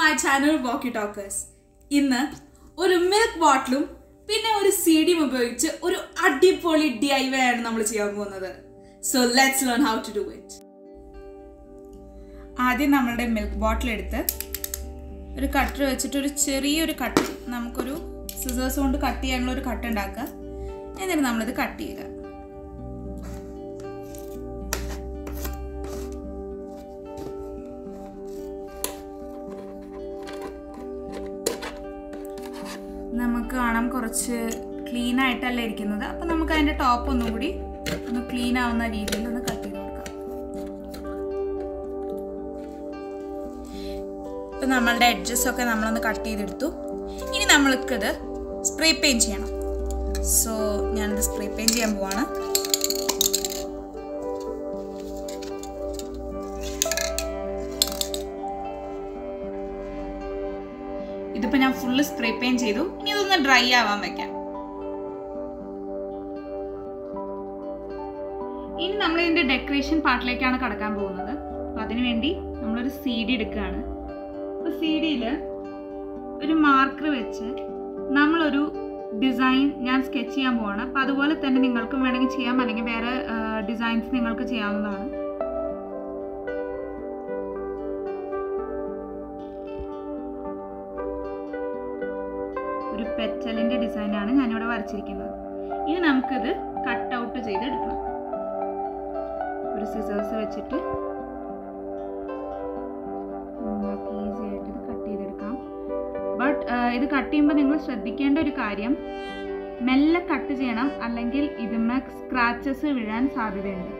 my channel walkie talkers ഇന്ന് ഒരു milk ബോട്ടിലും പിന്നെ ഒരു സീഡിയും ഉപയോഗിച്ച് ഒരു അടിപൊളി ഡി ഐ വൈ ആണ് നമ്മൾ ചെയ്യാൻ പോകുന്നത് so let's learn how to do it ആദ്യം നമ്മളുടെ മിൽക്ക് ബോട്ടിൽ എടുത്ത് ഒരു കട്ടർ വെച്ചിട്ട് ഒരു ചെറിയൊരു കട്ട് നമുക്കൊരു സിസേഴ്സ് കൊണ്ട് കട്ട് ചെയ്യാനുള്ള ഒരു കട്ട് ഉണ്ടാക്കുക എന്നിട്ട് നമ്മളിത് കട്ട് ചെയ്യുക നമുക്ക് കാണാം കുറച്ച് ക്ലീൻ ആയിട്ടല്ല ഇരിക്കുന്നത് അപ്പം നമുക്ക് അതിൻ്റെ ടോപ്പ് ഒന്നും കൂടി ഒന്ന് ക്ലീൻ ആവുന്ന രീതിയിൽ ഒന്ന് കട്ട് ചെയ്ത് കൊടുക്കാം ഇപ്പം നമ്മളുടെ എഡ്ജസ് ഒക്കെ നമ്മളൊന്ന് കട്ട് ചെയ്തെടുത്തു ഇനി നമ്മൾക്കിത് സ്പ്രേ പെയിൻറ്റ് ചെയ്യണം സോ ഞാനിത് സ്പ്രേ പെയിൻറ്റ് ചെയ്യാൻ പോവാണ് ഇതിപ്പോൾ ഞാൻ ഫുള്ള് സ്പ്രേ പെയിൻറ്റ് ചെയ്തു ഇനി ഇതൊന്ന് ഡ്രൈ ആവാൻ വെക്കാം ഇനി നമ്മൾ ഇതിൻ്റെ ഡെക്കറേഷൻ പാർട്ടിലേക്കാണ് കടക്കാൻ പോകുന്നത് അപ്പോൾ അതിനുവേണ്ടി നമ്മളൊരു സി ഡി എടുക്കുകയാണ് അപ്പോൾ സി ഡിയിൽ ഒരു മാർക്കർ വെച്ച് നമ്മളൊരു ഡിസൈൻ ഞാൻ സ്കെച്ച് ചെയ്യാൻ പോവാണ് അപ്പോൾ അതുപോലെ തന്നെ നിങ്ങൾക്കും വേണമെങ്കിൽ ചെയ്യാം അല്ലെങ്കിൽ വേറെ ഡിസൈൻസ് നിങ്ങൾക്ക് ചെയ്യാവുന്നതാണ് ഒരു പെറ്റലിൻ്റെ ഡിസൈനാണ് ഞാനിവിടെ വരച്ചിരിക്കുന്നത് ഇനി നമുക്കിത് കട്ട് ഔട്ട് ചെയ്തെടുക്കണം ഒരു സിസേഴ്സ് വെച്ചിട്ട് ഈസി ആയിട്ട് ഇത് കട്ട് ചെയ്തെടുക്കാം ബട്ട് ഇത് കട്ട് ചെയ്യുമ്പോൾ നിങ്ങൾ ശ്രദ്ധിക്കേണ്ട ഒരു കാര്യം മെല്ലെ കട്ട് ചെയ്യണം അല്ലെങ്കിൽ ഇതിന്മേ സ്ക്രാച്ചസ് വീഴാൻ സാധ്യതയുണ്ട്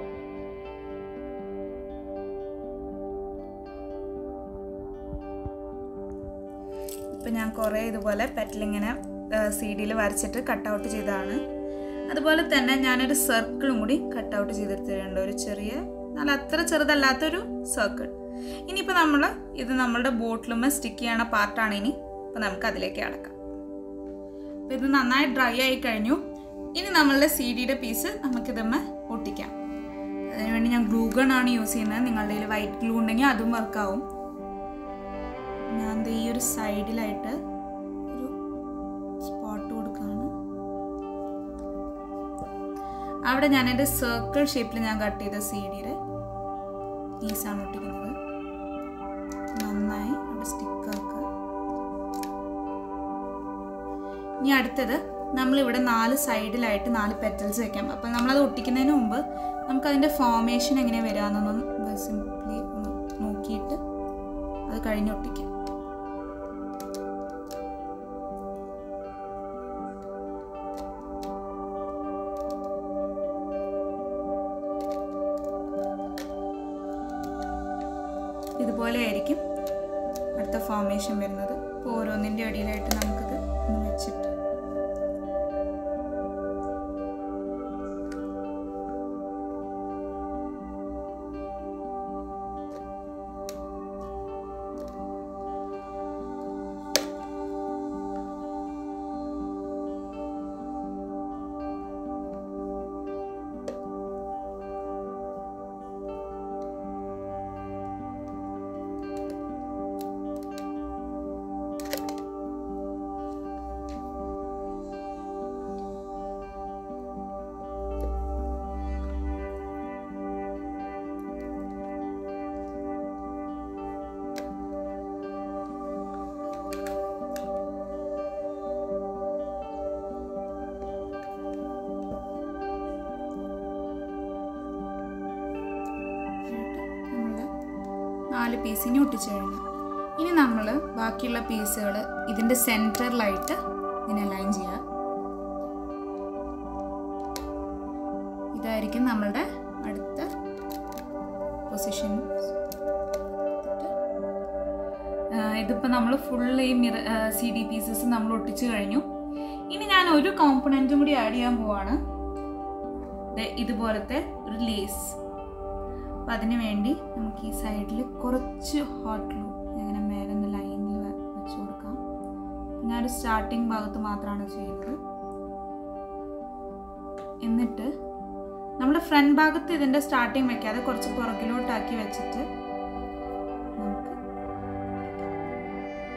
ഇപ്പം ഞാൻ കുറേ ഇതുപോലെ പെറ്റലിങ്ങനെ സി ഡിയിൽ വരച്ചിട്ട് കട്ട് ഔട്ട് ചെയ്തതാണ് അതുപോലെ തന്നെ ഞാനൊരു സർക്കിളും കൂടി കട്ട് ഔട്ട് ചെയ്തെടുത്തിട്ടുണ്ട് ഒരു ചെറിയ എന്നാൽ അത്ര ചെറുതല്ലാത്തൊരു സർക്കിൾ ഇനിയിപ്പോൾ നമ്മൾ ഇത് നമ്മളുടെ ബോട്ടിലുമേ സ്റ്റിക്ക് ചെയ്യണ പാർട്ടാണ് ഇനി അപ്പോൾ നമുക്ക് അതിലേക്ക് അടക്കാം അപ്പോൾ ഇത് നന്നായി ഡ്രൈ ആയി കഴിഞ്ഞു ഇനി നമ്മളുടെ സി ഡിയുടെ പീസ് നമുക്കിതുമ്മേ ഒട്ടിക്കാം അതിനുവേണ്ടി ഞാൻ ഗ്ലൂ ഗൺ ആണ് യൂസ് ചെയ്യുന്നത് നിങ്ങളുടെ കയ്യിൽ വൈറ്റ് ഗ്ലൂ ഉണ്ടെങ്കിൽ അതും വർക്കാവും ഞാൻ ഈ ഒരു സൈഡിലായിട്ട് ഒരു സ്പോട്ട് കൊടുക്കുകയാണ് അവിടെ ഞാൻ എൻ്റെ സർക്കിൾ ഷേപ്പിൽ ഞാൻ കട്ട് ചെയ്ത സി ഡിയുടെ പീസാണ് ഒട്ടിക്കുന്നത് നന്നായി അവിടെ സ്റ്റിക്ക് ആക്കുക ഇനി അടുത്തത് നമ്മളിവിടെ നാല് സൈഡിലായിട്ട് നാല് പെറ്റൽസ് വെക്കാം അപ്പം നമ്മളത് ഒട്ടിക്കുന്നതിന് മുമ്പ് നമുക്കതിൻ്റെ ഫോർമേഷൻ എങ്ങനെ വരാമെന്നൊന്ന് സിംപ്ലി ഒന്ന് നോക്കിയിട്ട് അത് കഴിഞ്ഞ് ഒട്ടിക്കാം ഇതുപോലെ ആയിരിക്കും അടുത്ത ഫോർമേഷൻ വരുന്നത് അപ്പോൾ ഓരോന്നിൻ്റെ അടിയിലായിട്ട് നമുക്കിത് ഒന്ന് വെച്ചിട്ട് നാല് പീസിനെ ഒട്ടിച്ചു കഴിഞ്ഞു ഇനി നമ്മൾ ബാക്കിയുള്ള പീസുകൾ ഇതിൻ്റെ സെൻറ്ററിലായിട്ട് ഇങ്ങനെ അലൈൻ ചെയ്യുക ഇതായിരിക്കും നമ്മളുടെ അടുത്ത പൊസിഷൻ ഇതിപ്പോൾ നമ്മൾ ഫുൾ ഈ മിറ സി ഡി പീസസ് നമ്മൾ ഒട്ടിച്ചു കഴിഞ്ഞു ഇനി ഞാൻ ഒരു കോമ്പണൻറ്റും കൂടി ആഡ് ചെയ്യാൻ പോവാണ് ഇതുപോലത്തെ ഒരു ലേസ് അപ്പം അതിന് വേണ്ടി നമുക്ക് ഈ സൈഡിൽ കുറച്ച് ഹോട്ട് ഗ്ലൂ ഇങ്ങനെ മേലെ നിന്ന് ലൈനിൽ വെച്ച് കൊടുക്കാം ഞാനൊരു സ്റ്റാർട്ടിങ് ഭാഗത്ത് മാത്രമാണ് ചെയ്യുന്നത് എന്നിട്ട് നമ്മൾ ഫ്രണ്ട് ഭാഗത്ത് ഇതിൻ്റെ സ്റ്റാർട്ടിങ് വെക്കാതെ കുറച്ച് പുറകിലോട്ടാക്കി വെച്ചിട്ട് നമുക്ക്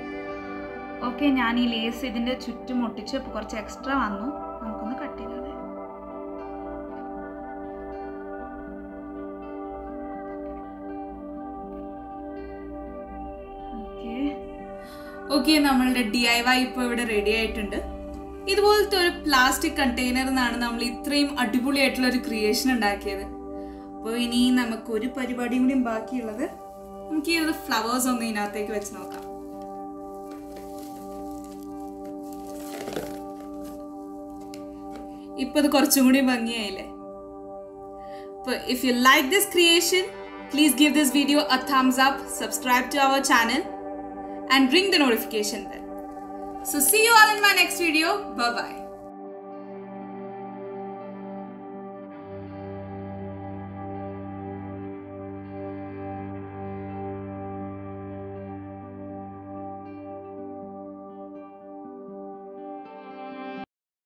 ഓക്കെ ഞാൻ ഈ ലേസ് ഇതിൻ്റെ ചുറ്റും ഒട്ടിച്ച് ഇപ്പോൾ കുറച്ച് എക്സ്ട്രാ വന്നു നമുക്കൊന്ന് കട്ട് ചെയ്ത് കളയാം ഓക്കെ ഓക്കെ നമ്മളുടെ ഡി ഐ വൈ ഇപ്പോൾ ഇവിടെ റെഡി ആയിട്ടുണ്ട് ഇതുപോലത്തെ ഒരു പ്ലാസ്റ്റിക് കണ്ടെയ്നറിൽ നിന്നാണ് നമ്മൾ ഇത്രയും അടിപൊളിയായിട്ടുള്ള ഒരു ക്രിയേഷൻ ഉണ്ടാക്കിയത് അപ്പോൾ ഇനി നമുക്ക് ഒരു പരിപാടിയും കൂടിയും ബാക്കിയുള്ളത് നമുക്ക് ഈ ഒരു ഫ്ലവേഴ്സ് ഒന്ന് ഇതിനകത്തേക്ക് വെച്ച് നോക്കാം ഇപ്പൊ ഇത് കുറച്ചും കൂടി ഭംഗിയായില്ലേ അപ്പോൾ if you like this creation please give this video a thumbs up subscribe to our channel and ring the notification bell so see you all in my next video bye bye